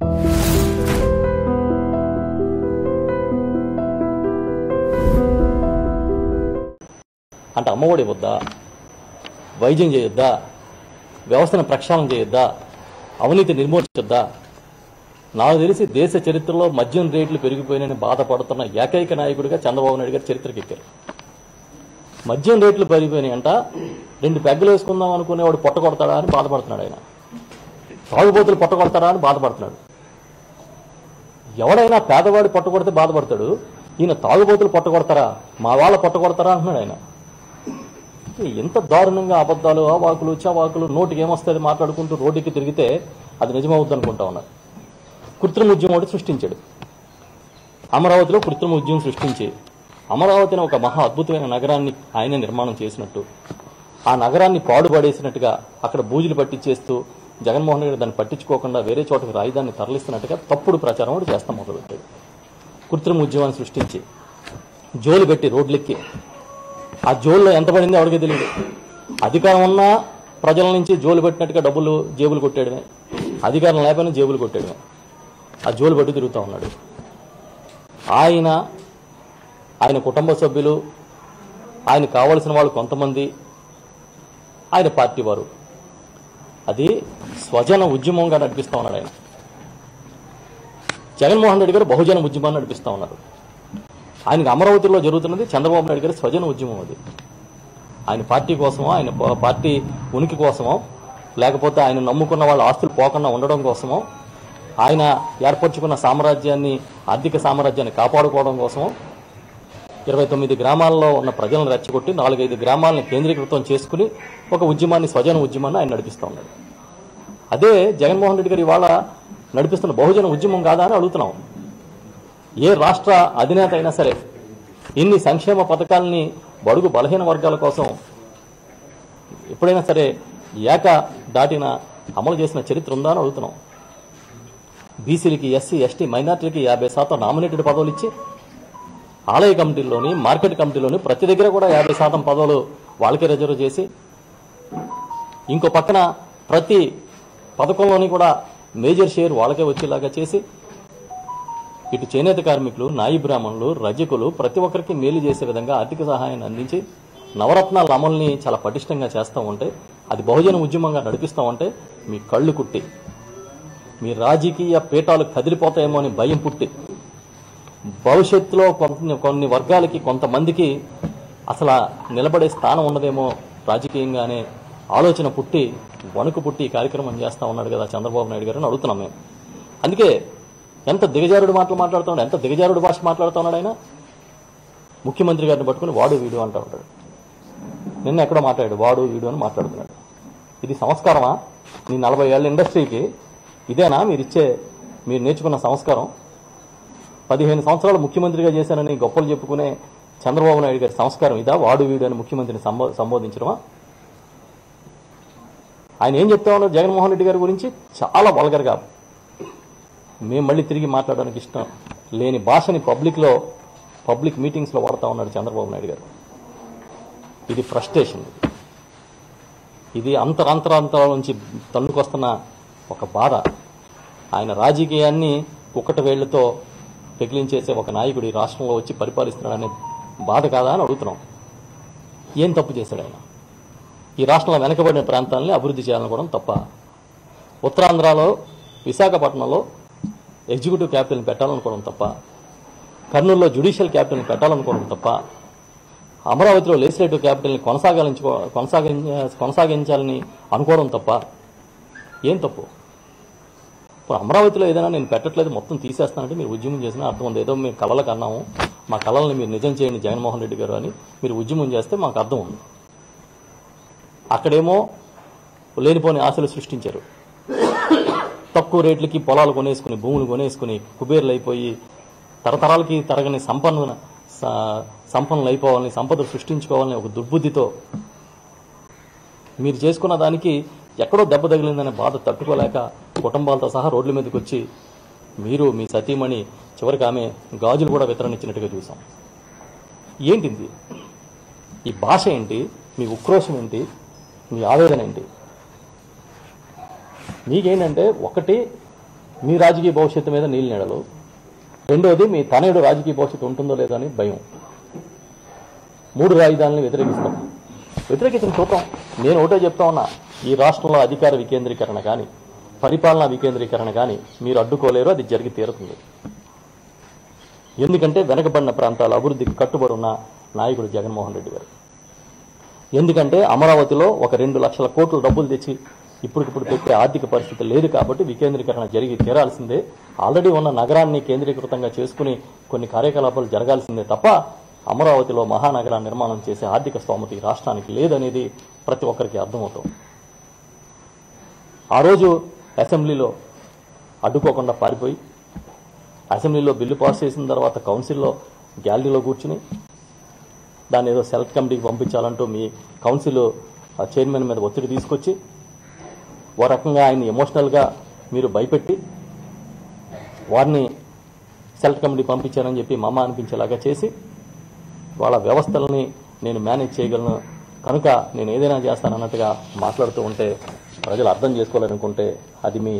అంటే అమ్మఒడి ఇవ్వద్దా వైద్యం చేయొద్దా వ్యవస్థను ప్రక్షాళన చేయొద్దా అవినీతి నిర్మూలించొద్దా నాకు తెలిసి దేశ చరిత్రలో మద్యం రేట్లు పెరిగిపోయినని బాధపడుతున్న ఏకైక నాయకుడిగా చంద్రబాబు నాయుడు గారు చరిత్రకి ఎక్కారు మద్యం రేట్లు పెరిగిపోయినాయి అంట రెండు పెగ్గలు వేసుకుందాం అనుకునేవాడు పొట్ట కొడతాడా అని బాధపడుతున్నాడు ఆయన తాగుబోతులు పొట్ట కొడతాడా అని బాధపడుతున్నాడు ఎవడైనా పేదవాడి పొట్ట కొడితే బాధపడతాడు ఈయన తాగుబోతులు పొట్ట కొడతారా మా వాళ్ళ పొట్ట కొడతారా అంటున్నాడు ఆయన ఎంత దారుణంగా అబద్ధాలు అవాకులు చవాకులు నోటికి ఏమొస్తుంది మాట్లాడుకుంటూ రోడ్డుకి తిరిగితే అది నిజమవుద్ది అనుకుంటా ఉన్నారు కృత్రిమ ఉద్యమం ఒకటి సృష్టించాడు అమరావతిలో కృత్రిమ ఉద్యమం సృష్టించి అమరావతిని ఒక మహా అద్భుతమైన నగరాన్ని ఆయన నిర్మాణం చేసినట్టు ఆ నగరాన్ని పాడుపడేసినట్టుగా అక్కడ బూజులు పట్టించేస్తూ జగన్మోహన్ రెడ్డి దాన్ని పట్టించుకోకుండా వేరే చోటకి రాజధానిని తరలిస్తున్నట్టుగా తప్పుడు ప్రచారం ఒకటి చేస్తాం మొదలుపెట్టాడు కృత్రిమ ఉద్యమాన్ని సృష్టించి జోలు పెట్టి రోడ్లెక్కి ఆ జోల్లో ఎంత పడిందో ఎవరికి తెలియదు అధికారం ఉన్నా ప్రజల నుంచి జోలు పెట్టినట్టుగా డబ్బులు జేబులు కొట్టేయడమే అధికారం లేకపోయినా జేబులు కొట్టేయడమే ఆ జోలు పట్టి తిరుగుతూ ఉన్నాడు ఆయన ఆయన కుటుంబ సభ్యులు ఆయన కావలసిన వాళ్ళు కొంతమంది ఆయన పార్టీ వారు అది స్వజన ఉద్యమంగా నడిపిస్తా ఉన్నాడు ఆయన జగన్మోహన్ రెడ్డి గారు బహుజన ఉద్యమాన్ని నడిపిస్తా ఉన్నారు ఆయనకు అమరావతిలో జరుగుతున్నది చంద్రబాబు నాయుడు గారి స్వజన ఉద్యమం అది ఆయన పార్టీ కోసమో ఆయన ప- పార్టీ ఉనికి కోసమో లేకపోతే ఆయన నమ్ముకున్న వాళ్ళ ఆస్తులు పోకుండా ఉండడం కోసమో ఆయన ఏర్పరచుకున్న సామ్రాజ్యాన్ని ఆర్థిక సామ్రాజ్యాన్ని కాపాడుకోవడం కోసమో ఇరవై తొమ్మిది గ్రామాల్లో ఉన్న ప్రజలను రెచ్చగొట్టి నాలుగైదు గ్రామాలను కేంద్రీకృతం చేసుకుని ఒక ఉద్యమాన్ని స్వజన ఉద్యమాన్ని ఆయన నడిపిస్తూ ఉన్నాడు అదే జగన్మోహన్ రెడ్డి గారు ఇవాళ నడిపిస్తున్న బహుజన ఉద్యమం కాదా అని అడుగుతున్నాం ఏ రాష్ట్ర అధినేత అయినా సరే ఇన్ని సంక్షేమ పథకాలని బడుగు బలహీన వర్గాల కోసం ఎప్పుడైనా సరే ఏక దాటిన అమలు చేసిన చరిత్ర ఉందా అని అడుగుతున్నాం బీసీలకి ఎస్సీ ఎస్టీ మైనార్టీలకి యాభై శాతం నామినేటెడ్ పదవులు ఇచ్చి ఆలయ కమిటీల్లోని మార్కెట్ కమిటీలోని ప్రతి దగ్గర కూడా యాభై శాతం పదవులు వాళ్ళకే రిజర్వ్ చేసి ఇంకో పక్కన ప్రతి పథకంలోని కూడా మేజర్ షేర్ వాళ్ళకే వచ్చేలాగా చేసి ఇటు చేనేత కార్మికులు నాయి బ్రాహ్మణులు రజకులు ప్రతి ఒక్కరికి మేలు చేసే విధంగా ఆర్థిక సహాయాన్ని అందించి నవరత్నాల అమల్ని చాలా పటిష్టంగా చేస్తూ ఉంటే అది బహుజన ఉద్యమంగా నడిపిస్తూ ఉంటే మీ కళ్ళు కుట్టి మీ రాజకీయ పీఠాలు కదిలిపోతాయేమో అని భయం పుట్టి భవిష్యత్తులో కొన్ని కొన్ని వర్గాలకి కొంతమందికి అసలు నిలబడే స్థానం ఉన్నదేమో రాజకీయంగానే ఆలోచన పుట్టి వణుకు పుట్టి ఈ కార్యక్రమం చేస్తా ఉన్నాడు కదా చంద్రబాబు నాయుడు గారు అని అడుగుతున్నాం మేము అందుకే ఎంత దిగజారుడు మాటలు మాట్లాడుతున్నాడు ఎంత దిగజారుడు భాష మాట్లాడుతున్నాడు ఆయన ముఖ్యమంత్రి గారిని పట్టుకుని వాడు వీడు అంటూ ఉంటాడు నిన్న ఎక్కడో మాట్లాడాడు వాడు వీడు అని మాట్లాడుతున్నాడు ఇది సంస్కారమా నీ నలభై ఏళ్ళ ఇండస్ట్రీకి ఇదేనా మీరు ఇచ్చే మీరు నేర్చుకున్న సంస్కారం పదిహేను సంవత్సరాలు ముఖ్యమంత్రిగా చేశానని గొప్పలు చెప్పుకునే చంద్రబాబు నాయుడు గారి సంస్కారం ఇదా వాడు వీడు అని ముఖ్యమంత్రిని సంబో సంబోధించడమా ఆయన ఏం చెప్తా ఉన్నారు జగన్మోహన్ రెడ్డి గారి గురించి చాలా వల్గర్గా మేము మళ్ళీ తిరిగి మాట్లాడడానికి ఇష్టం లేని భాషని పబ్లిక్లో పబ్లిక్ మీటింగ్స్లో వాడుతూ ఉన్నాడు చంద్రబాబు నాయుడు గారు ఇది ఫ్రస్ట్రేషన్ ఇది అంతరాంతరాంతరాల నుంచి తన్నుకొస్తున్న ఒక బాధ ఆయన రాజకీయాన్ని కుక్కటి వేళ్లతో పెకిలించేసే ఒక నాయకుడు ఈ రాష్ట్రంలో వచ్చి పరిపాలిస్తున్నాడనే బాధ కాదా అని అడుగుతున్నాం ఏం తప్పు చేశాడు ఆయన ఈ రాష్ట్రంలో వెనకబడిన ప్రాంతాలని అభివృద్ధి చేయాలనుకోవడం తప్ప ఉత్తరాంధ్రలో విశాఖపట్నంలో ఎగ్జిక్యూటివ్ క్యాపిటల్ని పెట్టాలనుకోవడం తప్ప కర్నూలులో జ్యుడిషియల్ క్యాపిటల్ని పెట్టాలనుకోవడం తప్ప అమరావతిలో లెజిస్లేటివ్ క్యాపిటల్ని కొనసాగించుకో కొనసాగి కొనసాగించాలని అనుకోవడం తప్ప ఏం తప్పు ఇప్పుడు అమరావతిలో ఏదైనా నేను పెట్టట్లేదు మొత్తం తీసేస్తానంటే మీరు ఉద్యమం చేసినా అర్థం ఉంది ఏదో మేము కళలకు అన్నాము మా కళల్ని మీరు నిజం చేయండి జగన్మోహన్ రెడ్డి గారు అని మీరు ఉద్యమం చేస్తే మాకు అర్థం ఉంది అక్కడేమో లేనిపోని ఆశలు సృష్టించారు తక్కువ రేట్లకి పొలాలు కొనేసుకుని భూములు కొనేసుకుని కుబేర్లు అయిపోయి తరతరాలకి తరగని సంపన్న స- సంపన్నులు అయిపోవాలని సంపద సృష్టించుకోవాలని ఒక దుర్బుద్ధితో మీరు చేసుకున్న దానికి ఎక్కడో దెబ్బ తగిలిందనే బాధ తట్టుకోలేక కుటుంబాలతో సహా రోడ్ల మీదకి వచ్చి మీరు మీ సతీమణి చివరికి ఆమె గాజులు కూడా వితరణించినట్టుగా చూసాం ఏంటిది ఈ భాష ఏంటి మీ ఉక్రోషం ఏంటి మీ ఆవేదన ఏంటి మీకేంటంటే ఒకటి మీ రాజకీయ భవిష్యత్తు మీద నీళ్ళు నీడలు రెండోది మీ తనయుడు రాజకీయ భవిష్యత్తు ఉంటుందో లేదో అని భయం మూడు రాజధానులను వ్యతిరేకిస్తాం వ్యతిరేకించిన చూద్దాం నేను ఒకటే చెప్తా ఉన్నా ఈ రాష్ట్రంలో అధికార వికేంద్రీకరణ కానీ పరిపాలనా వికేంద్రీకరణ కానీ మీరు అడ్డుకోలేరు అది జరిగి తీరుతుంది ఎందుకంటే వెనకబడిన ప్రాంతాల అభివృద్ధికి కట్టుబడి ఉన్న నాయకుడు జగన్మోహన్ రెడ్డి గారు ఎందుకంటే అమరావతిలో ఒక రెండు లక్షల కోట్ల డబ్బులు తెచ్చి ఇప్పటికిప్పుడు పెట్టే ఆర్థిక పరిస్థితి లేదు కాబట్టి వికేంద్రీకరణ జరిగి తీరాల్సిందే ఆల్రెడీ ఉన్న నగరాన్ని కేంద్రీకృతంగా చేసుకుని కొన్ని కార్యకలాపాలు జరగాల్సిందే తప్ప అమరావతిలో మహానగర నిర్మాణం చేసే ఆర్థిక స్తోమత ఈ రాష్ట్రానికి లేదనేది ప్రతి ఒక్కరికి అర్థమవుతుంది ఆ రోజు అసెంబ్లీలో అడ్డుకోకుండా పారిపోయి అసెంబ్లీలో బిల్లు పాస్ చేసిన తర్వాత కౌన్సిల్లో గ్యాలరీలో కూర్చుని దాన్ని ఏదో సెలెక్ట్ కమిటీకి పంపించాలంటూ మీ కౌన్సిల్ ఆ చైర్మన్ మీద ఒత్తిడి తీసుకొచ్చి ఓ రకంగా ఆయన్ని ఎమోషనల్గా మీరు భయపెట్టి వారిని సెలెక్ట్ కమిటీ పంపించారని చెప్పి మమ్మ అనిపించేలాగా చేసి వాళ్ళ వ్యవస్థలని నేను మేనేజ్ చేయగలను కనుక నేను ఏదైనా చేస్తానన్నట్టుగా మాట్లాడుతూ ఉంటే ప్రజలు అర్థం చేసుకోవాలనుకుంటే అది మీ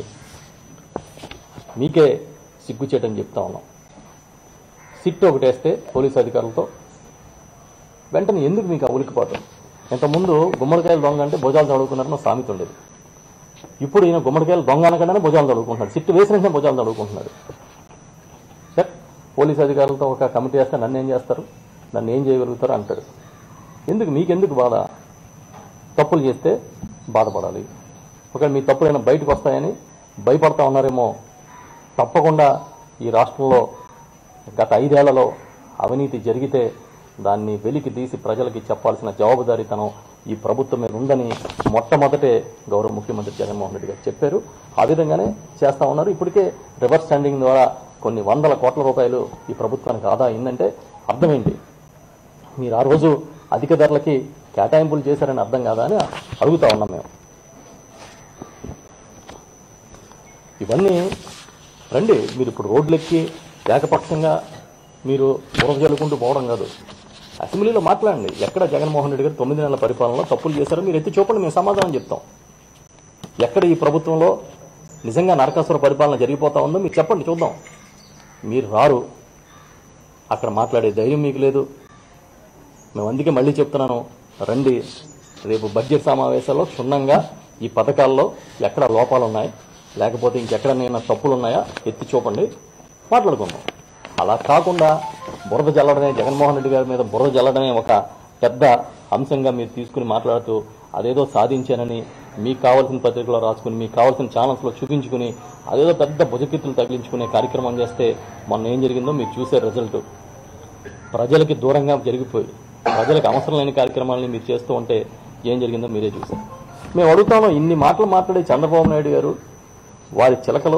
మీకే సిగ్గుచేటని చెప్తా ఉన్నాం సిట్ ఒకటేస్తే పోలీసు అధికారులతో వెంటనే ఎందుకు మీకు ఆ ఉలికిపోతాం ఇంతకుముందు గుమ్మడికాయలు దొంగ అంటే భుజాలు తడుకున్నారని ఒక సామెత ఉండేది ఇప్పుడు ఈయన గుమ్మడికాయలు దొంగ అనకుండానే భుజాలు తడుకుంటున్నాడు సిట్టు వేసిన వెంటనే భుజాలు తడుకుంటున్నాడు సరే పోలీసు అధికారులతో ఒక కమిటీ వేస్తే నన్ను ఏం చేస్తారు నన్ను ఏం చేయగలుగుతారు అంటాడు ఎందుకు మీకెందుకు బాధ తప్పులు చేస్తే బాధపడాలి ఒకవేళ మీ తప్పులైనా బయటకు వస్తాయని భయపడతా ఉన్నారేమో తప్పకుండా ఈ రాష్ట్రంలో గత ఐదేళ్లలో అవినీతి జరిగితే దాన్ని వెలికి తీసి ప్రజలకి చెప్పాల్సిన జవాబుదారీతనం ఈ ప్రభుత్వం మీద ఉందని మొట్టమొదటే గౌరవ ముఖ్యమంత్రి జగన్మోహన్ రెడ్డి గారు చెప్పారు ఆ విధంగానే చేస్తా ఉన్నారు ఇప్పటికే రివర్స్ స్టాండింగ్ ద్వారా కొన్ని వందల కోట్ల రూపాయలు ఈ ప్రభుత్వానికి ఆదా అయిందంటే అర్థం ఏంటి మీరు ఆ రోజు అధిక ధరలకి కేటాయింపులు చేశారని అర్థం కాదా అని అడుగుతా ఉన్నాం మేము ఇవన్నీ రండి మీరు ఇప్పుడు రోడ్లెక్కి ఏకపక్షంగా మీరు బురద జల్లుకుంటూ పోవడం కాదు అసెంబ్లీలో మాట్లాడండి ఎక్కడ జగన్మోహన్ రెడ్డి గారు తొమ్మిది నెలల పరిపాలనలో తప్పులు చేశారో మీరు ఎత్తి చూపండి మేము సమాధానం చెప్తాం ఎక్కడ ఈ ప్రభుత్వంలో నిజంగా నరకాసుర పరిపాలన జరిగిపోతా ఉందో మీరు చెప్పండి చూద్దాం మీరు రారు అక్కడ మాట్లాడే ధైర్యం మీకు లేదు మేము అందుకే మళ్ళీ చెప్తున్నాను రండి రేపు బడ్జెట్ సమావేశాల్లో క్షుణ్ణంగా ఈ పథకాల్లో ఎక్కడ లోపాలు ఉన్నాయి లేకపోతే ఇంకెక్కడైనా తప్పులు ఉన్నాయా ఎత్తి చూపండి మాట్లాడుకుందాం అలా కాకుండా బురద జల్లడమే జగన్మోహన్ రెడ్డి గారి మీద బురద జల్లడమే ఒక పెద్ద అంశంగా మీరు తీసుకుని మాట్లాడుతూ అదేదో సాధించానని మీకు కావాల్సిన పత్రికలో రాసుకుని మీకు కావాల్సిన ఛానల్స్లో చూపించుకుని అదేదో పెద్ద భుజకీర్తులు తగిలించుకునే కార్యక్రమం చేస్తే మొన్న ఏం జరిగిందో మీరు చూసే రిజల్ట్ ప్రజలకి దూరంగా జరిగిపోయి ప్రజలకు అవసరం లేని కార్యక్రమాలని మీరు చేస్తూ ఉంటే ఏం జరిగిందో మీరే చూసారు మేము అడుగుతాము ఇన్ని మాటలు మాట్లాడే చంద్రబాబు నాయుడు గారు వారి చిలకలు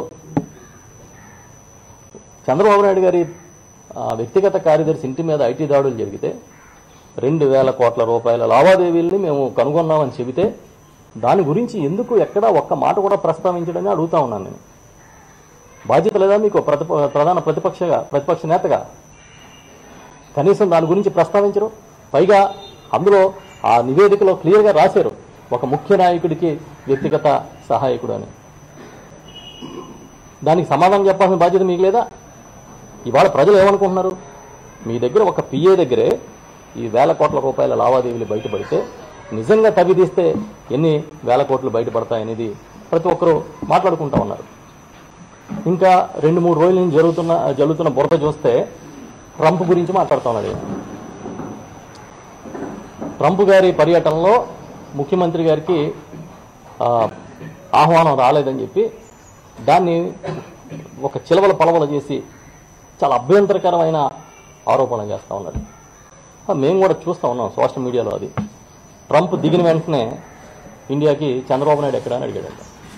చంద్రబాబు నాయుడు గారి ఆ, వ్యక్తిగత కార్యదర్శి ఇంటి మీద ఐటీ దాడులు జరిగితే రెండు వేల కోట్ల రూపాయల లావాదేవీల్ని మేము కనుగొన్నామని చెబితే దాని గురించి ఎందుకు ఎక్కడా ఒక్క మాట కూడా ప్రస్తావించడని అడుగుతా ఉన్నాను నేను బాధ్యత లేదా మీకు ప్రతిప ప్రధాన ప్రతిపక్షగా ప్రతిపక్ష నేతగా కనీసం దాని గురించి ప్రస్తావించరు పైగా అందులో ఆ నివేదికలో క్లియర్గా రాశారు ఒక ముఖ్య నాయకుడికి వ్యక్తిగత సహాయకుడు అని దానికి సమాధానం చెప్పాల్సిన బాధ్యత మీకు లేదా ఇవాళ ప్రజలు ఏమనుకుంటున్నారు మీ దగ్గర ఒక పిఏ దగ్గరే ఈ వేల కోట్ల రూపాయల లావాదేవీలు బయటపడితే నిజంగా తవ్వి తీస్తే ఎన్ని వేల కోట్లు బయటపడతాయనేది ప్రతి ఒక్కరూ మాట్లాడుకుంటా ఉన్నారు ఇంకా రెండు మూడు రోజుల నుంచి జరుగుతున్న జరుగుతున్న బురద చూస్తే ట్రంప్ గురించి మాట్లాడుతా ఉన్నాడు ఈయన. ట్రంప్ గారి పర్యటనలో ముఖ్యమంత్రి గారికి ఆ, ఆహ్వానం రాలేదని చెప్పి దాన్ని ఒక చిలవల పలవల చేసి చాలా అభ్యంతరకరమైన ఆరోపణలు చేస్తా ఉన్నాడు ఆ, మేము కూడా చూస్తా ఉన్నాం సోషల్ మీడియాలో అది ట్రంప్ దిగిన వెంటనే ఇండియాకి చంద్రబాబు నాయుడు ఎక్కడ అని అడిగాడంట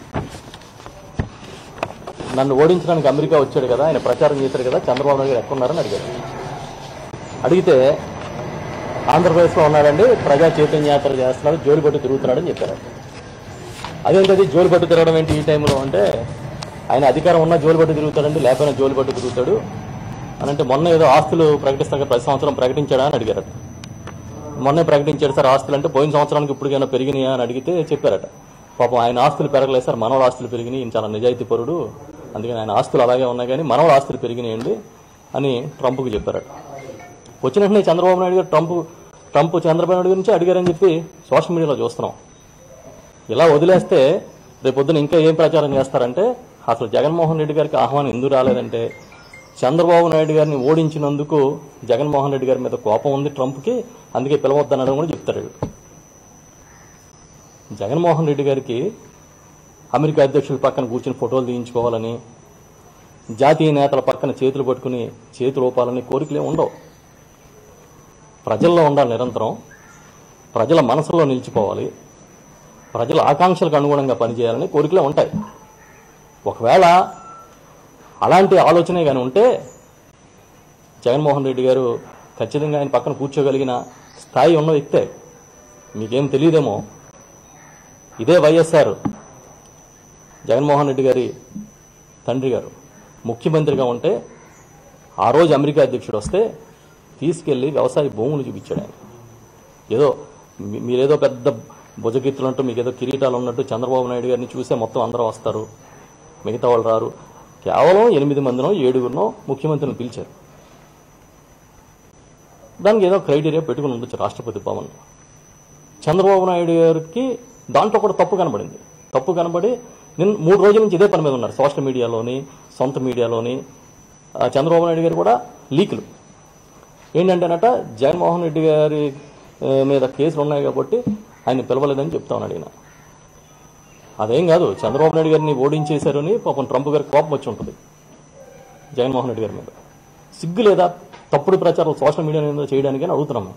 నన్ను ఓడించడానికి అమెరికా వచ్చాడు కదా ఆయన ప్రచారం చేశాడు కదా చంద్రబాబు నాయుడు గారు ఎక్కడున్నారని అడిగాడు అడిగితే ఆంధ్రప్రదేశ్లో ఉన్నాడండి ప్రజా చైతన్య యాత్ర చేస్తున్నాడు జోలి పట్టు తిరుగుతున్నాడని చెప్పారు అదేంటది జోలి పట్టు తిరగడం ఏంటి ఈ టైంలో అంటే ఆయన అధికారం ఉన్నా జోలి పట్టు తిరుగుతాడండి లేకపోయినా జోలి పట్టు తిరుగుతాడు అని అంటే మొన్న ఏదో ఆస్తులు ప్రకటిస్తాక ప్రతి సంవత్సరం ప్రకటించాడా అని అడిగారట మొన్నే ప్రకటించాడు సార్ ఆస్తులు అంటే పోయిన సంవత్సరానికి ఇప్పటికైనా పెరిగినాయా అని అడిగితే చెప్పారట పాపం ఆయన ఆస్తులు పెరగలేదు సార్ మనవల ఆస్తులు పెరిగినాయి ఈయన చాలా నిజాయితీ పరుడు అందుకని ఆయన ఆస్తులు అలాగే ఉన్నాయి కానీ మనవల ఆస్తులు పెరిగినాయండి అని ట్రంప్కి చెప్పారు వచ్చిన వెంటనే చంద్రబాబు నాయుడు గారు ట్రంప్ ట్రంప్ చంద్రబాబు నాయుడు గురించి అడిగారని చెప్పి సోషల్ మీడియాలో చూస్తున్నాం ఇలా వదిలేస్తే రేపొద్దున ఇంకా ఏం ప్రచారం చేస్తారంటే అసలు జగన్మోహన్ రెడ్డి గారికి ఆహ్వానం ఎందుకు రాలేదంటే చంద్రబాబు నాయుడు గారిని ఓడించినందుకు జగన్మోహన్ రెడ్డి గారి మీద కోపం ఉంది ట్రంప్కి అందుకే పిలవద్దనడం కూడా చెప్తారు వీళ్ళు. జగన్మోహన్ రెడ్డి గారికి అమెరికా అధ్యక్షుల పక్కన కూర్చుని ఫోటోలు తీయించుకోవాలని జాతీయ నేతల పక్కన చేతులు పట్టుకుని చేతులు ఊపాలని కోరికలే ఉండవు ప్రజల్లో ఉండాలి నిరంతరం ప్రజల మనసులో నిలిచిపోవాలి ప్రజల ఆకాంక్షలకు అనుగుణంగా పనిచేయాలని కోరికలే ఉంటాయి ఒకవేళ అలాంటి ఆలోచనే కానీ ఉంటే జగన్మోహన్ రెడ్డి గారు ఖచ్చితంగా ఆయన పక్కన కూర్చోగలిగిన స్థాయి ఉన్న వ్యక్తే మీకేం తెలియదేమో ఇదే వైఎస్ఆర్ జగన్మోహన్ రెడ్డి గారి తండ్రి గారు ముఖ్యమంత్రిగా ఉంటే ఆ రోజు అమెరికా అధ్యక్షుడు వస్తే తీసుకెళ్లి వ్యవసాయ భూములు చూపించాడు ఆయన ఏదో మీ- మీరేదో పెద్ద భుజకీర్తులు అంటూ మీకు ఏదో కిరీటాలు ఉన్నట్టు చంద్రబాబు నాయుడు గారిని చూసే మొత్తం అందరూ వస్తారు మిగతా వాళ్ళు రారు కేవలం ఎనిమిది మందినో ఏడుగురినో ముఖ్యమంత్రిని పిలిచారు దానికి ఏదో క్రైటీరియా పెట్టుకుని ఉండొచ్చు రాష్ట్రపతి భవన్ చంద్రబాబు నాయుడు గారికి దాంట్లో కూడా తప్పు కనబడింది తప్పు కనబడి నిన్న మూడు రోజుల నుంచి ఇదే పని మీద ఉన్నారు సోషల్ మీడియాలోని సొంత మీడియాలోని ఆ, చంద్రబాబు నాయుడు గారు కూడా లీకులు ఏంటంటేనట జగన్మోహన్ రెడ్డి గారి ఆ, మీద కేసులు ఉన్నాయి కాబట్టి ఆయన పిలవలేదని చెప్తా ఉన్నాడు ఈయన అదేం కాదు చంద్రబాబు నాయుడు గారిని ఓడించేశారని పాపం ట్రంప్ గారికి కోపం వచ్చి ఉంటుంది జగన్మోహన్ రెడ్డి గారి మీద సిగ్గు లేదా తప్పుడు ప్రచారం సోషల్ మీడియా మీద చేయడానికి అని అడుగుతున్నాము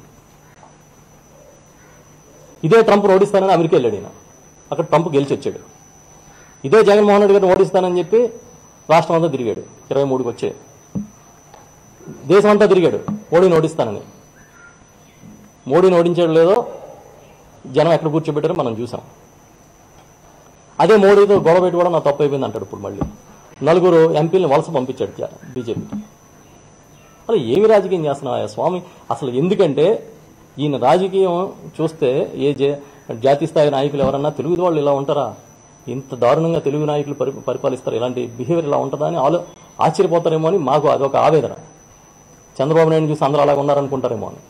ఇదే ట్రంప్ ఓడిస్తానని అమెరికా వెళ్ళాడు ఈయన అక్కడ ట్రంప్ గెలిచి వచ్చాడు ఇదే జగన్మోహన్ రెడ్డి గారిని ఓడిస్తానని చెప్పి రాష్ట్రం అంతా తిరిగాడు ఇరవై మూడుకి వచ్చే దేశం అంతా తిరిగాడు మోడీని ఓడిస్తానని మోడీని ఓడించాడు లేదో జనం ఎక్కడ కూర్చోబెట్టారో మనం చూసాం అదే మోడీతో గొడవ పెట్టి కూడా నా తప్పు అయిపోయింది అంటాడు ఇప్పుడు మళ్ళీ నలుగురు ఎంపీలను వలస పంపించాడు జ- బీజేపీ అసలు ఏమి రాజకీయం చేస్తున్నావా స్వామి అసలు ఎందుకంటే ఈయన రాజకీయం చూస్తే ఏ జే జాతీయ స్థాయి నాయకులు ఎవరన్నా తెలుగు వాళ్ళు ఇలా ఉంటారా ఇంత దారుణంగా తెలుగు నాయకులు పరి పరిపాలిస్తారు ఇలాంటి బిహేవియర్ ఇలా ఉంటుందా అని ఆలో ఆశ్చర్యపోతారేమో అని మాకు అదొక ఆవేదన చంద్రబాబు నాయుడు చూసి అందరూ అలాగ ఉన్నారనుకుంటారేమో అని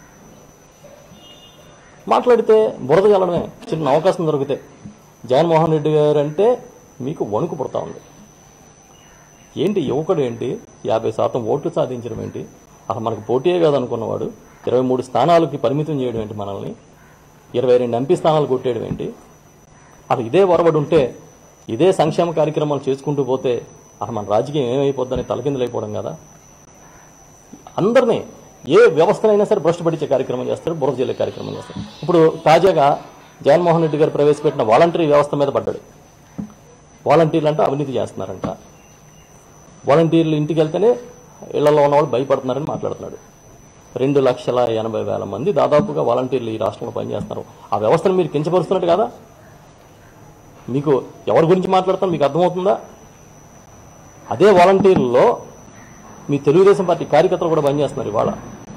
మాట్లాడితే బురద చల్లడమే చిన్న అవకాశం దొరికితే జగన్మోహన్ రెడ్డి గారు అంటే మీకు వణుకు పుడతా ఉంది ఏంటి యువకుడు ఏంటి యాభై శాతం ఓట్లు సాధించడం ఏంటి అసలు మనకు పోటీయే కాదనుకున్నవాడు ఇరవై మూడు స్థానాలకి పరిమితం చేయడం ఏంటి మనల్ని ఇరవై రెండు ఎంపీ స్థానాలు కొట్టేయడం ఏంటి అసలు ఇదే వరవడి ఉంటే ఇదే సంక్షేమ కార్యక్రమాలు చేసుకుంటూ పోతే అసలు మన రాజకీయం ఏమైపోద్దని తలకిందులైపోవడం కదా అందరినీ ఏ వ్యవస్థనైనా సరే భ్రష్టు పట్టించే కార్యక్రమం చేస్తారు బురద జల్లే కార్యక్రమం చేస్తారు ఇప్పుడు తాజాగా జగన్మోహన్ రెడ్డి గారు ప్రవేశపెట్టిన వాలంటరీ వ్యవస్థ మీద పడ్డాడు వాలంటీర్లు అంటే అవినీతి చేస్తున్నారంట వాలంటీర్లు ఇంటికి వెళ్తేనే ఇళ్లలో ఉన్న వాళ్ళు భయపడుతున్నారని మాట్లాడుతున్నాడు రెండు లక్షల ఎనభై వేల మంది దాదాపుగా వాలంటీర్లు ఈ రాష్ట్రంలో పనిచేస్తున్నారు ఆ వ్యవస్థను మీరు కించపరుస్తున్నట్టు కదా మీకు ఎవరి గురించి మాట్లాడతాం మీకు అర్థమవుతుందా అదే వాలంటీర్లలో మీ తెలుగుదేశం పార్టీ కార్యకర్తలు కూడా పనిచేస్తున్నారు ఇవాళ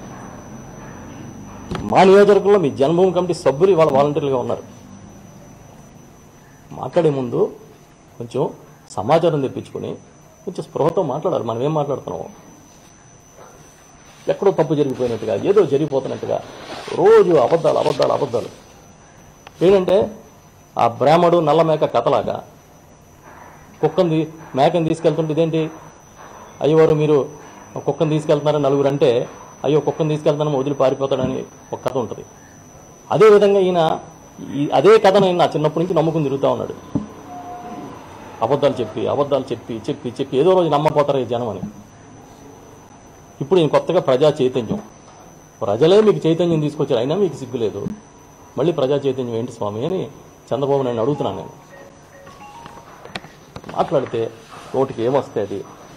మా నియోజకవర్గంలో మీ జన్మభూమి కమిటీ సభ్యులు ఇవాళ వాలంటీర్లుగా ఉన్నారు మాట్లాడే ముందు కొంచెం సమాచారం తెప్పించుకొని కొంచెం స్పృహతో మాట్లాడాలి మనం ఏం మాట్లాడుతున్నాము ఎక్కడో తప్పు జరిగిపోయినట్టుగా ఏదో జరిగిపోతున్నట్టుగా రోజు అబద్ధాలు అబద్ధాలు అబద్ధాలు ఏంటంటే ఆ బ్రాహ్మడు నల్ల మేక కథలాగా కుక్కని తీ- మేకని తీసుకెళ్తుంటే ఇదేంటి అయ్యవారు మీరు కుక్కని తీసుకెళ్తున్నారని నలుగురు అంటే అయ్యో కుక్కని తీసుకెళ్తానని వదిలి పారిపోతాడని ఒక కథ ఉంటుంది అదే విధంగా ఈయన ఈ- అదే కథను ఈయన నా చిన్నప్పటి నుంచి నమ్ముకుని తిరుగుతూ ఉన్నాడు అబద్ధాలు చెప్పి అబద్ధాలు చెప్పి చెప్పి చెప్పి ఏదో రోజు నమ్మపోతారు ఈ జనం అని ఇప్పుడు ఈయన కొత్తగా ప్రజా చైతన్యం ప్రజలే మీకు చైతన్యం తీసుకొచ్చారు అయినా మీకు సిగ్గు లేదు మళ్ళీ ప్రజా చైతన్యం ఏంటి స్వామి అని చంద్రబాబు నాయుడు అడుగుతున్నాను నేను మాట్లాడితే నోటికి ఏమొస్తే అది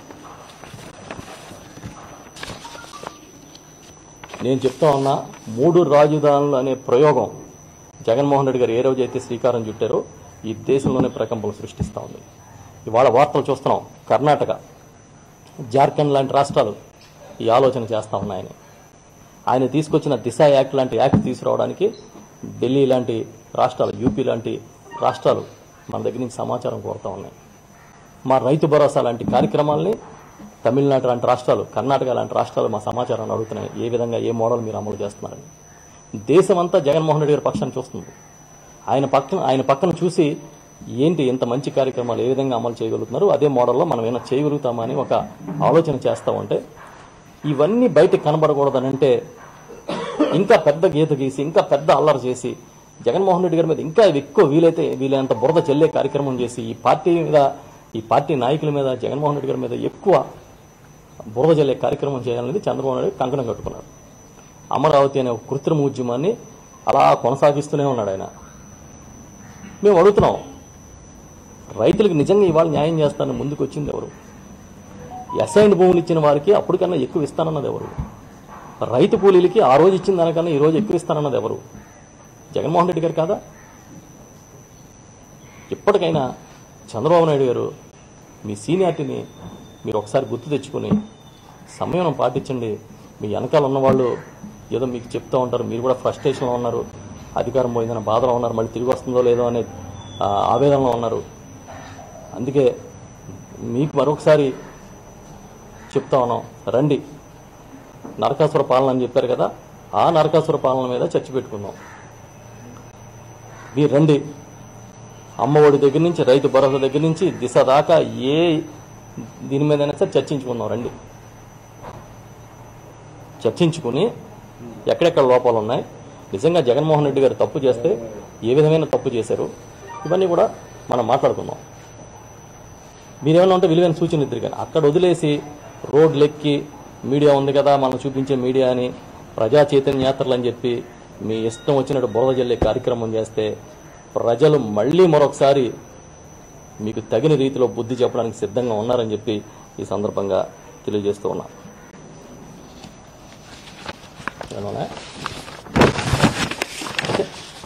నేను చెప్తా ఉన్నా మూడు రాజధానులు అనే ప్రయోగం జగన్మోహన్ రెడ్డి గారు ఏ రోజు అయితే శ్రీకారం చుట్టారో ఈ దేశంలోనే ప్రకంపనలు సృష్టిస్తూ ఉంది ఇవాళ వార్తలు చూస్తున్నాం కర్ణాటక జార్ఖండ్ లాంటి రాష్ట్రాలు ఈ ఆలోచన చేస్తా ఉన్నాయని ఆయన తీసుకొచ్చిన దిశ యాక్ట్ లాంటి యాక్ట్ తీసుకురావడానికి ఢిల్లీ లాంటి రాష్ట్రాలు యూపీ లాంటి రాష్ట్రాలు మన దగ్గర నుంచి సమాచారం కోరుతా ఉన్నాయి మా రైతు భరోసా లాంటి కార్యక్రమాల్ని తమిళనాడు లాంటి రాష్ట్రాలు కర్ణాటక లాంటి రాష్ట్రాలు మా సమాచారాన్ని అడుగుతున్నాయి ఏ విధంగా ఏ మోడల్ మీరు అమలు చేస్తున్నారని దేశమంతా జగన్మోహన్ రెడ్డి గారి పక్షాన్ని చూస్తుంది ఆయన పక్కన ఆయన పక్కన చూసి ఏంటి ఇంత మంచి కార్యక్రమాలు ఏ విధంగా అమలు చేయగలుగుతున్నారు అదే మోడల్లో మనం ఏమైనా చేయగలుగుతామా అని ఒక ఆలోచన చేస్తా ఉంటే ఇవన్నీ బయటకు కనబడకూడదనంటే ఇంకా పెద్ద గీత గీసి ఇంకా పెద్ద అల్లరి చేసి జగన్మోహన్ రెడ్డి గారి మీద ఇంకా ఎక్కువ వీలైతే వీలైనంత బురద చెల్లే కార్యక్రమం చేసి ఈ పార్టీ మీద ఈ పార్టీ నాయకుల మీద జగన్మోహన్ రెడ్డి గారి మీద ఎక్కువ బురద జల్లే కార్యక్రమం చేయాలనేది చంద్రబాబు నాయుడు కంకణం కట్టుకున్నారు అమరావతి అనే ఒక కృత్రిమ ఉద్యమాన్ని అలా కొనసాగిస్తూనే ఉన్నాడు ఆయన మేము అడుగుతున్నాం రైతులకు నిజంగా ఇవాళ న్యాయం చేస్తానని ముందుకు వచ్చింది ఎవరు అసైన్ భూములు ఇచ్చిన వారికి అప్పటికన్నా ఎక్కువ ఇస్తానన్నది ఎవరు రైతు కూలీలకి ఆ రోజు ఇచ్చిన దానికన్నా ఈ రోజు ఎక్కువ ఇస్తానన్నది ఎవరు జగన్మోహన్ రెడ్డి గారు కాదా ఇప్పటికైనా చంద్రబాబు నాయుడు గారు మీ సీనియారిటీని మీరు ఒకసారి గుర్తు తెచ్చుకొని సమయం పాటించండి మీ వెనకాల ఉన్నవాళ్ళు ఏదో మీకు చెప్తూ ఉంటారు మీరు కూడా ఫ్రస్ట్రేషన్లో ఉన్నారు అధికారం పోయిందన్న బాధలో ఉన్నారు మళ్ళీ తిరిగి వస్తుందో లేదో అనే ఆ, ఆవేదనలో ఉన్నారు అందుకే మీకు మరొకసారి చెప్తా ఉన్నాం రండి నరకాసుర పాలన అని చెప్పారు కదా ఆ నరకాసుర పాలన మీద చర్చ పెట్టుకుందాం మీరు రండి అమ్మఒడి దగ్గర నుంచి రైతు భరోసా దగ్గర నుంచి దిశ దాకా ఏ దీని మీదైనా సరే చర్చించుకుందాం రండి చర్చించుకుని ఎక్కడెక్కడ లోపాలు ఉన్నాయి నిజంగా జగన్మోహన్ రెడ్డి గారు తప్పు చేస్తే ఏ విధమైన తప్పు చేశారు ఇవన్నీ కూడా మనం మాట్లాడుకుందాం మీరేమన్నా ఉంటే విలువైన సూచన ఇద్దరు కానీ అక్కడ వదిలేసి రోడ్లు ఎక్కి మీడియా ఉంది కదా మనం చూపించే మీడియా అని ప్రజా చైతన్య యాత్రలు అని చెప్పి మీ ఇష్టం వచ్చినట్టు బురద జల్లే కార్యక్రమం చేస్తే ప్రజలు మళ్ళీ మరొకసారి మీకు తగిన రీతిలో బుద్ధి చెప్పడానికి సిద్ధంగా ఉన్నారని చెప్పి ఈ సందర్భంగా తెలియజేస్తూ ఉన్నా ఏమన్నా? ఓకే.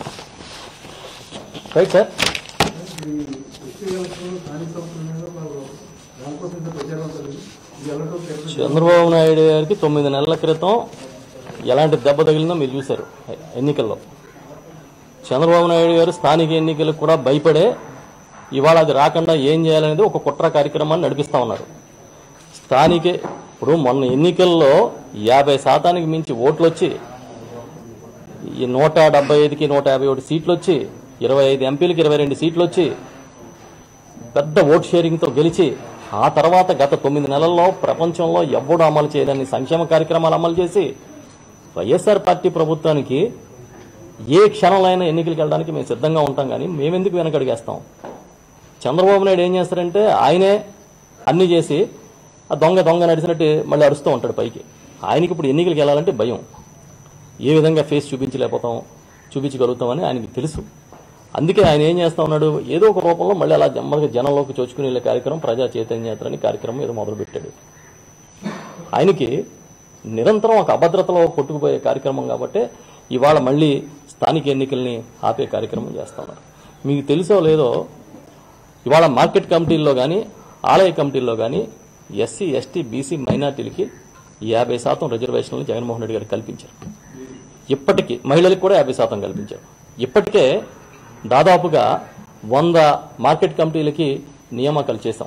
రైట్ సార్ ఈ వ్యక్తిగత స్థానిక సంస్థల మీద వాళ్ళు దానికోసం ఇంత ప్రచారం ఉంటుంది ఇది ఎలాంటి ఒక చంద్రబాబు నాయుడు గారికి తొమ్మిది నెలల క్రితం ఎలాంటి దెబ్బ తగిలిందో మీరు చూశారు ఎన్నికల్లో చంద్రబాబు నాయుడు గారు స్థానిక ఎన్నికలకు కూడా భయపడే ఇవాళ అది రాకుండా ఏం చేయాలనేది ఒక కుట్ర కార్యక్రమాన్ని నడిపిస్తా ఉన్నారు స్థానిక ఇప్పుడు మొన్న ఎన్నికల్లో యాభై శాతానికి మించి ఓట్లు వచ్చి ఈ నూట డెబ్బై ఐదుకి నూట యాభై ఒకటి సీట్లు వచ్చి ఇరవై ఐదు ఎంపీలకి ఇరవై రెండు సీట్లు వచ్చి పెద్ద ఓట్ షేరింగ్తో గెలిచి ఆ తర్వాత గత తొమ్మిది నెలల్లో ప్రపంచంలో ఎవ్వడూ అమలు చేయలేని సంక్షేమ కార్యక్రమాలు అమలు చేసి వైఎస్ఆర్ పార్టీ ప్రభుత్వానికి ఏ క్షణంలో అయినా ఎన్నికలకు వెళ్ళడానికి మేము సిద్ధంగా ఉంటాం కానీ మేమెందుకు వెనకడిగేస్తాం చంద్రబాబు నాయుడు ఏం చేస్తారంటే ఆయనే అన్ని చేసి ఆ దొంగ దొంగ నడిచినట్టు మళ్ళీ అరుస్తూ ఉంటాడు పైకి ఆయనకి ఇప్పుడు ఎన్నికలకు వెళ్ళాలంటే భయం ఏ విధంగా ఫేస్ చూపించలేకపోతాం చూపించగలుగుతామని ఆయనకి తెలుసు అందుకే ఆయన ఏం చేస్తా ఉన్నాడు ఏదో ఒక రూపంలో మళ్ళీ అలా జమ్మగా జనంలోకి చోచుకుని వెళ్ళే కార్యక్రమం ప్రజా చైతన్య యాత్ర అని కార్యక్రమం ఏదో మొదలుపెట్టాడు ఆయనకి నిరంతరం ఒక అభద్రతలో కొట్టుకుపోయే కార్యక్రమం కాబట్టి ఇవాళ మళ్ళీ స్థానిక ఎన్నికల్ని ఆపే కార్యక్రమం చేస్తా ఉన్నారు మీకు తెలుసో లేదో ఇవాళ మార్కెట్ కమిటీల్లో కానీ ఆలయ కమిటీల్లో కానీ ఎస్సీ ఎస్టీ బీసీ మైనార్టీలకి యాభై శాతం రిజర్వేషన్లు జగన్మోహన్ రెడ్డి గారు కల్పించారు ఇప్పటికీ మహిళలకు కూడా యాభై శాతం కల్పించారు ఇప్పటికే దాదాపుగా వంద మార్కెట్ కమిటీలకి నియామకాలు చేశాం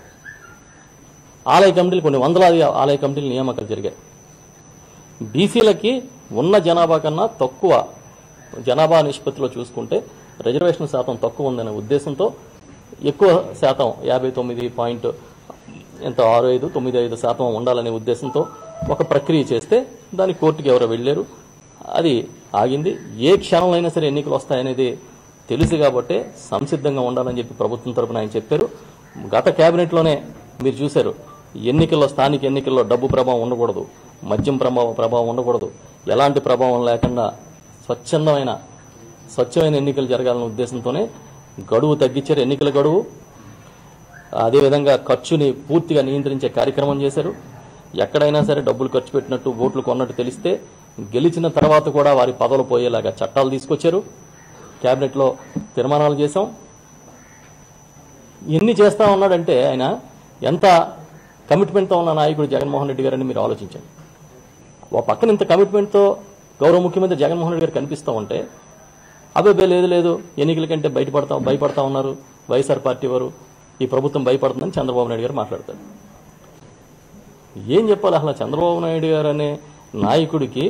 ఆలయ కమిటీలు కొన్ని వందలాది ఆలయ కమిటీలు నియామకాలు జరిగాయి బీసీలకి ఉన్న జనాభా కన్నా తక్కువ జనాభా నిష్పత్తిలో చూసుకుంటే రిజర్వేషన్ శాతం తక్కువ ఉందనే ఉద్దేశంతో ఎక్కువ శాతం యాభై తొమ్మిది పాయింట్ ఎంత ఆరు ఐదు తొమ్మిది ఐదు శాతం ఉండాలనే ఉద్దేశంతో ఒక ప్రక్రియ చేస్తే దాని కోర్టుకి ఎవరో వెళ్ళారు అది ఆగింది ఏ క్షణంలో అయినా సరే ఎన్నికలు వస్తాయనేది తెలుసు కాబట్టే సంసిద్ధంగా ఉండాలని చెప్పి ప్రభుత్వం తరపున ఆయన చెప్పారు గత కేబినెట్లోనే మీరు చూశారు ఎన్నికల్లో స్థానిక ఎన్నికల్లో డబ్బు ప్రభావం ఉండకూడదు మద్యం ప్రభావం ప్రభావం ఉండకూడదు ఎలాంటి ప్రభావం లేకుండా స్వచ్ఛందమైన స్వచ్ఛమైన ఎన్నికలు జరగాలనే ఉద్దేశంతోనే గడువు తగ్గించారు ఎన్నికల గడువు అదేవిధంగా ఖర్చుని పూర్తిగా నియంత్రించే కార్యక్రమం చేశారు ఎక్కడైనా సరే డబ్బులు ఖర్చు పెట్టినట్టు ఓట్లు కొన్నట్టు తెలిస్తే గెలిచిన తర్వాత కూడా వారి పదవులు పోయేలాగా చట్టాలు తీసుకొచ్చారు కేబినెట్లో తీర్మానాలు చేశాం ఎన్ని చేస్తా ఉన్నాడంటే ఆయన ఎంత కమిట్మెంట్తో ఉన్న నాయకుడు జగన్మోహన్ రెడ్డి గారని మీరు ఆలోచించండి ఓ పక్కన ఇంత కమిట్మెంట్తో గౌరవ ముఖ్యమంత్రి జగన్మోహన్ రెడ్డి గారు కనిపిస్తూ ఉంటే అబ్బాయి లేదు లేదు ఎన్నికల కంటే బయటపడతా భయపడతా ఉన్నారు వైఎస్ఆర్ పార్టీ వారు ఈ ప్రభుత్వం భయపడుతుందని చంద్రబాబు నాయుడు గారు మాట్లాడతారు ఏం చెప్పాలి అసలు చంద్రబాబు నాయుడు గారు అనే నాయకుడికి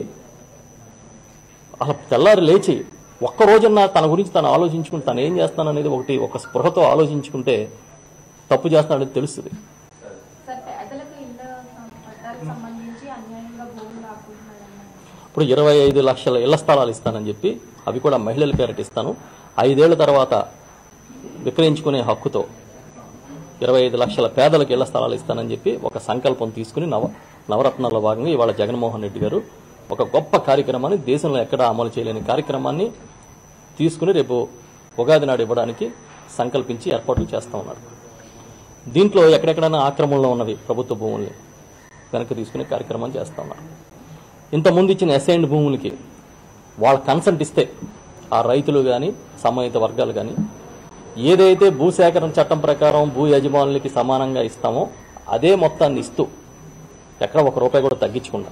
అసలు తెల్లారి లేచి ఒక్క రోజున తన గురించి తను ఆలోచించుకుని తను ఏం చేస్తాననేది ఒకటి ఒక స్పృహతో ఆలోచించుకుంటే తప్పు చేస్తాడని తెలుస్తుంది సార్ పేదలకు ఇళ్ళ పట్టాలకు సంబంధించి అన్యాయంగా భూములు లాక్కుంటున్నారన్నారు ఇప్పుడు ఇరవై ఐదు లక్షల ఇళ్ల స్థలాలు ఇస్తానని చెప్పి అవి కూడా మహిళల పేరట ఇస్తాను ఐదేళ్ల తర్వాత విక్రయించుకునే హక్కుతో ఇరవై ఐదు లక్షల పేదలకు ఇళ్ల స్థలాలు ఇస్తానని చెప్పి ఒక సంకల్పం తీసుకుని నవ నవరత్నాల్లో భాగంగా ఇవాళ జగన్మోహన్ రెడ్డి గారు ఒక గొప్ప కార్యక్రమాన్ని దేశంలో ఎక్కడా అమలు చేయలేని కార్యక్రమాన్ని తీసుకుని రేపు ఉగాది నాడు ఇవ్వడానికి సంకల్పించి ఏర్పాట్లు చేస్తా ఉన్నారు దీంట్లో ఎక్కడెక్కడైనా ఆక్రమణలో ఉన్నవి ప్రభుత్వ భూముల్ని వెనక్కి తీసుకునే కార్యక్రమం చేస్తా ఉన్నారు ఇంత ముందు ఇచ్చిన అసైన్డ్ భూములకి వాళ్ళ కన్సెంట్ ఇస్తే ఆ రైతులు కానీ సంబంధిత వర్గాలు కానీ ఏదైతే భూసేకరణ చట్టం ప్రకారం భూ యజమానులకి సమానంగా ఇస్తామో అదే మొత్తాన్ని ఇస్తూ ఎక్కడ ఒక రూపాయి కూడా తగ్గించకుండా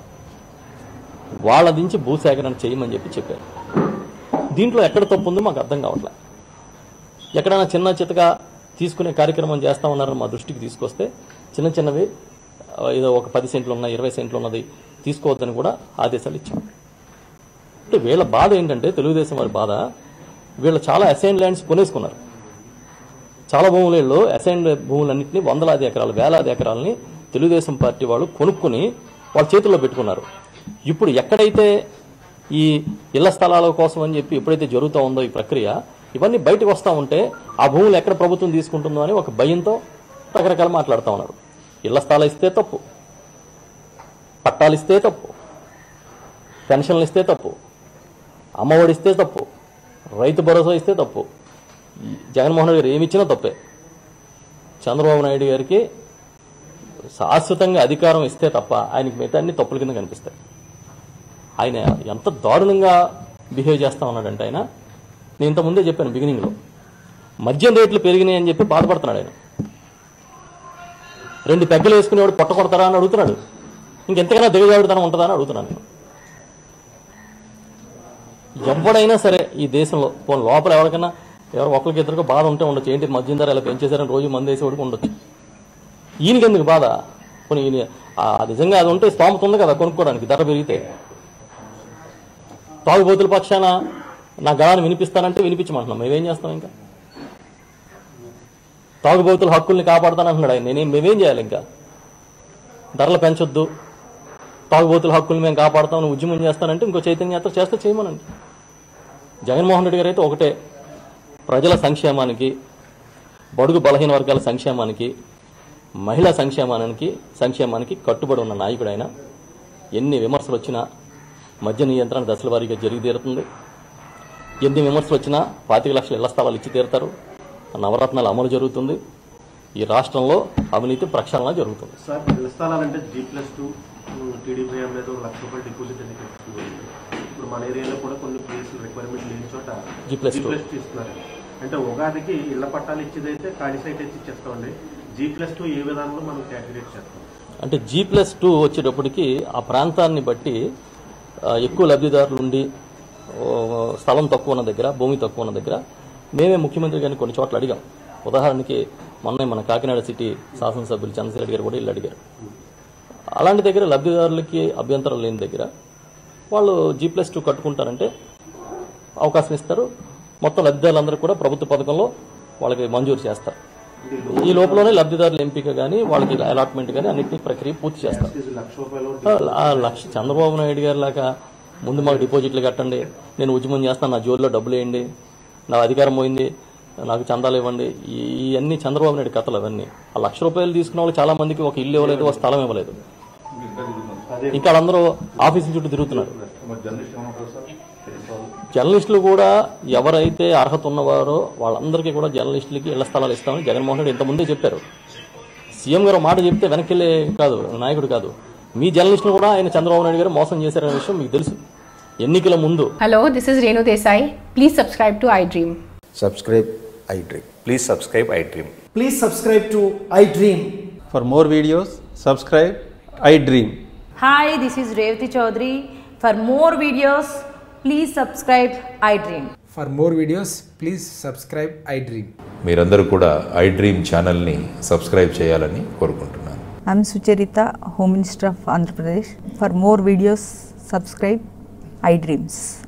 వాళ్ళ నుంచి భూసేకరణ చేయమని చెప్పి చెప్పారు దీంట్లో ఎక్కడ తప్పు ఉందో మాకు అర్థం కావట్లే ఎక్కడైనా చిన్న చితగా తీసుకునే కార్యక్రమం చేస్తా ఉన్నారని మా దృష్టికి తీసుకొస్తే చిన్న చిన్నవి ఆ, ఏదో ఒక పది సెంట్లు ఉన్నాయి ఇరవై సెంట్లు ఉన్నది తీసుకోవద్దని కూడా ఆదేశాలు ఇచ్చాం అంటే వీళ్ళ బాధ ఏంటంటే తెలుగుదేశం వారి బాధ వీళ్ళు చాలా అసైన్ ల్యాండ్స్ కొనేసుకున్నారు చాలా భూములలో అసైన్ భూములన్నింటినీ వందలాది ఎకరాలు వేలాది ఎకరాలని తెలుగుదేశం పార్టీ వాళ్ళు కొనుక్కుని వాళ్ళ చేతుల్లో పెట్టుకున్నారు ఇప్పుడు ఎక్కడైతే ఈ ఇళ్ల స్థలాల కోసం అని చెప్పి ఎప్పుడైతే జరుగుతూ ఉందో ఈ ప్రక్రియ ఇవన్నీ బయటకు వస్తూ ఉంటే ఆ భూములు ఎక్కడ ప్రభుత్వం తీసుకుంటుందో అని ఒక భయంతో రకరకాల మాట్లాడుతూ ఉన్నారు ఇళ్ల స్థలాలు ఇస్తే తప్పు పట్టాలు ఇస్తే తప్పు పెన్షన్లు ఇస్తే తప్పు అమ్మఒడి ఇస్తే తప్పు రైతు భరోసా ఇస్తే తప్పు ఈ జగన్మోహన్ రెడ్డి గారు ఏమి ఇచ్చినా తప్పే చంద్రబాబు నాయుడు గారికి శాశ్వతంగా అధికారం ఇస్తే తప్ప ఆయనకి మిగతా అన్ని తప్పుల కింద కనిపిస్తాయి ఆయన ఎంత దారుణంగా బిహేవ్ చేస్తా ఉన్నాడంటే ఆయన నేను ఇంతకుముందే చెప్పాను బిగినింగ్లో మద్యం రేట్లు పెరిగినాయి అని చెప్పి బాధపడుతున్నాడు ఆయన రెండు పెగ్గలు వేసుకునేవాడు పొట్ట కొడతారా అని అడుగుతున్నాడు ఇంకెంతకైనా దిగజాడుతనం ఉంటుందా అని అడుగుతున్నాను నేను ఎవడైనా సరే ఈ దేశంలో పోనీ లోపల ఎవరికైనా ఎవరు ఒకరికి ఇద్దరికి బాధ ఉంటే ఉండొచ్చు ఏంటి మద్యం ధర ఇలా పెంచేశారని రోజు మంది వేసేవాడికి ఉండొచ్చు ఈయనకి ఎందుకు బాధ పోనీ ఈయన ఆ నిజంగా అది ఉంటే స్తోమత ఉంది కదా కొనుక్కోవడానికి ధర పెరిగితే తాగుబోతుల పక్షాన నా గళాన్ని వినిపిస్తానంటే వినిపించమంటున్నాం మేమేం చేస్తాం ఇంకా తాగుబోతుల హక్కుల్ని కాపాడుతానంటున్నాడు ఆయన నేనేం మేమేం చేయాలి ఇంకా ధరలు పెంచొద్దు తాగుబోతుల హక్కుల్ని మేము కాపాడుతామని ఉద్యమం చేస్తానంటే ఇంకో చైతన్య యాత్ర చేస్తే చేయమనండి జగన్మోహన్ రెడ్డి గారు అయితే ఒకటే ప్రజల సంక్షేమానికి బడుగు బలహీన వర్గాల సంక్షేమానికి మహిళా సంక్షేమానికి సంక్షేమానికి కట్టుబడి ఉన్న నాయకుడు ఆయన ఎన్ని విమర్శలు వచ్చినా మద్య నియంత్రణ దశల వారీగా జరిగి తీరుతుంది ఎన్ని విమర్శలు వచ్చినా పాతిక లక్షల ఇళ్ల స్థలాలు ఇచ్చి తీరుతారు నవరత్నాల అమలు జరుగుతుంది ఈ రాష్ట్రంలో అవినీతి ప్రక్షాళన జరుగుతుంది సార్ ఇళ్ల స్థలాలంటే జీ ప్లస్ టూ టీడీపీ మీద ఒక లక్ష రూపాయలు డిపాజిట్ అనేది కట్టుకోవాలి ఇప్పుడు మన ఏరియాలో కూడా కొన్ని ప్లేసులు రిక్వైర్మెంట్ లేని చోట G plus two. టూ ఇస్తున్నారు అంటే ఉగాదికి ఇళ్ల పట్టాలు ఇచ్చేదైతే ఖాళీ సైట్ అయితే ఇచ్చేస్తామండి జీ ప్లస్ టూ ఏ విధానంలో మనం క్యాలిక్యులేట్ చేస్తాం అంటే జీ ప్లస్ టూ వచ్చేటప్పటికి ఆ ప్రాంతాన్ని బట్టి ఆ, ఎక్కువ లబ్ధిదారులు ఉండి ఓ, స్థలం తక్కువ ఉన్న దగ్గర భూమి తక్కువ ఉన్న దగ్గర మేమే ముఖ్యమంత్రి గారిని కొన్ని చోట్ల అడిగాం ఉదాహరణకి మొన్న మన కాకినాడ సిటీ శాసనసభ్యులు చంద్రశేఖర్ రెడ్డి గారు కూడా ఇల్లు అడిగారు అలాంటి దగ్గర లబ్ధిదారులకి అభ్యంతరం లేని దగ్గర వాళ్ళు జీ ప్లస్ టూ కట్టుకుంటారంటే అవకాశం ఇస్తారు మొత్తం లబ్ధిదారులందరూ కూడా ప్రభుత్వ పథకంలో వాళ్ళకి మంజూరు చేస్తారు ఈ లోపలనే లబ్ధిదారుల ఎంపిక కానీ వాళ్ళకి అలాట్మెంట్ కానీ అన్నింటినీ ప్రక్రియ పూర్తి చేస్తారు ఇది లక్ష రూపాయలు ఆ- ఆ లక్ష చంద్రబాబు నాయుడు గారి లాగా ముందు మాకు డిపాజిట్లు కట్టండి నేను ఉద్యమం చేస్తాను నా జోలిలో డబ్బులు వేయండి నా అధికారం పోయింది నాకు చందాలు ఇవ్వండి ఈ- ఇవన్నీ చంద్రబాబు నాయుడు కథలు అవన్నీ ఆ లక్ష రూపాయలు తీసుకున్న వాళ్ళు చాలా మందికి ఒక ఇల్లు ఇవ్వలేదు ఒక స్థలం ఇవ్వలేదు ఇంకా వాళ్ళందరూ ఆఫీసుల చుట్టూ తిరుగుతున్నారు జర్నలిస్టులు కూడా ఎవరైతే అర్హత ఉన్నవారో వాళ్ళందరికీ కూడా జర్నలిస్టులకి ఇళ్ల స్థలాలు ఇస్తామని జగన్మోహన్ రెడ్డి ఇంతకుముందే చెప్పారు సీఎం గారు ఒక మాట చెప్తే వెనక్కి వెళ్ళే కాదు నాయకుడు కాదు మీ జర్నలిస్టులు కూడా ఆయన చంద్రబాబు నాయుడు గారు మోసం చేశారనే విషయం మీకు తెలుసు ఎన్నికల ముందు Hello, this is Renu Desai. Please subscribe to iDream. subscribe iDream. Please subscribe iDream. Please subscribe to iDream. For more videos, subscribe I Dream. Hi, this is Revati Chaudhary. For more videos, please subscribe iDream. For more videos, please subscribe iDream. మీరందరూ కూడా I dream ఛానల్ని subscribe చేయాలని కోరుకుంటున్నాను I'm Sucharita, Home Minister of Andhra Pradesh. For more videos, subscribe iDreams.